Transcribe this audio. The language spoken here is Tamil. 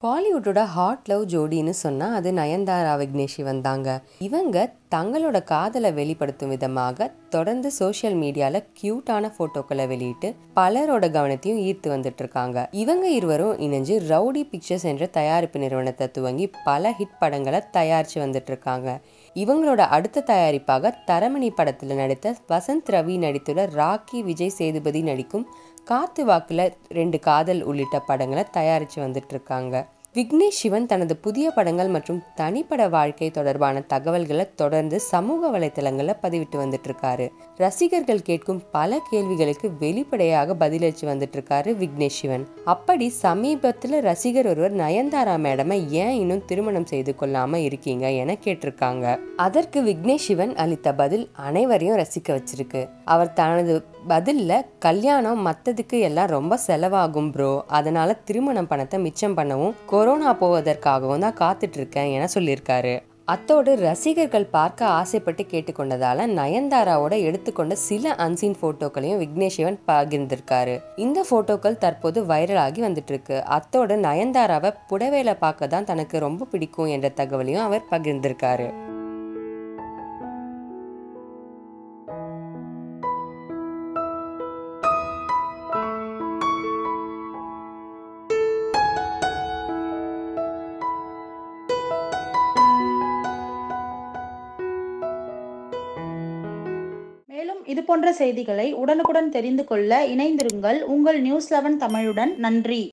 பாலிவுட்டோட ஹாட் லவ் ஜோடின்னு சொன்னால் அது நயன்தாரா விக்னேஷ் சிவன் தாங்க இவங்க தங்களோட காதலை வெளிப்படுத்தும் விதமாக தொடர்ந்து சோஷியல் மீடியாவில் க்யூட்டான ஃபோட்டோக்களை வெளியிட்டு பலரோட கவனத்தையும் ஈர்த்து வந்துட்டு இருக்காங்க இவங்க இருவரும் இணைஞ்சு ரவுடி பிக்சர்ஸ் என்ற தயாரிப்பு நிறுவனத்தை துவங்கி பல ஹிட் படங்களை தயாரித்து வந்துட்டு இருக்காங்க இவங்களோட அடுத்த தயாரிப்பாக தரமணி படத்தில் நடித்த வசந்த் ரவி நடித்துள்ள ராக்கி விஜய் சேதுபதி நடிக்கும் காத்து வாக்குல ரெண்டு காதல் உள்ளிட்ட படங்களை தயாரித்து வந்துட்டு இருக்காங்க விக்னேஷ் சிவன் தனது புதிய படங்கள் மற்றும் தனிப்பட வாழ்க்கை தொடர்பான தகவல்களை தொடர்ந்து சமூக வலைத்தளங்களில் பதிவிட்டு வந்துட்டு இருக்காரு ரசிகர்கள் கேட்கும் பல கேள்விகளுக்கு வெளிப்படையாக பதிலளிச்சு வந்துட்டு இருக்காரு விக்னேஷ் சிவன் அப்படி சமீபத்தில் ரசிகர் ஒருவர் நயன்தாரா மேடமை ஏன் இன்னும் திருமணம் செய்து கொள்ளாம இருக்கீங்க என கேட்டிருக்காங்க அதற்கு விக்னேஷ் சிவன் அளித்த பதில் அனைவரையும் ரசிக்க வச்சிருக்கு அவர் தனது பதிலில் கல்யாணம் மற்றதுக்கு எல்லாம் ரொம்ப செலவாகும் ப்ரோ அதனால திருமணம் பணத்தை மிச்சம் பண்ணவும் கொரோனா போவதற்காகவும் தான் காத்துட்டு இருக்கேன் என சொல்லியிருக்காரு அத்தோடு ரசிகர்கள் பார்க்க ஆசைப்பட்டு கேட்டுக்கொண்டதால நயன்தாராவோட எடுத்துக்கொண்ட சில அன்சீன் போட்டோக்களையும் விக்னேஷ் சிவன் பகிர்ந்திருக்காரு இந்த போட்டோக்கள் தற்போது வைரலாகி வந்துட்டு இருக்கு அத்தோடு நயன்தாராவை புடவேல பார்க்க தான் தனக்கு ரொம்ப பிடிக்கும் என்ற தகவலையும் அவர் பகிர்ந்திருக்காரு மேலும் இது போன்ற செய்திகளை உடனுக்குடன் தெரிந்து கொள்ள இணைந்திருங்கள் உங்கள் நியூஸ் லெவன் தமிழுடன் நன்றி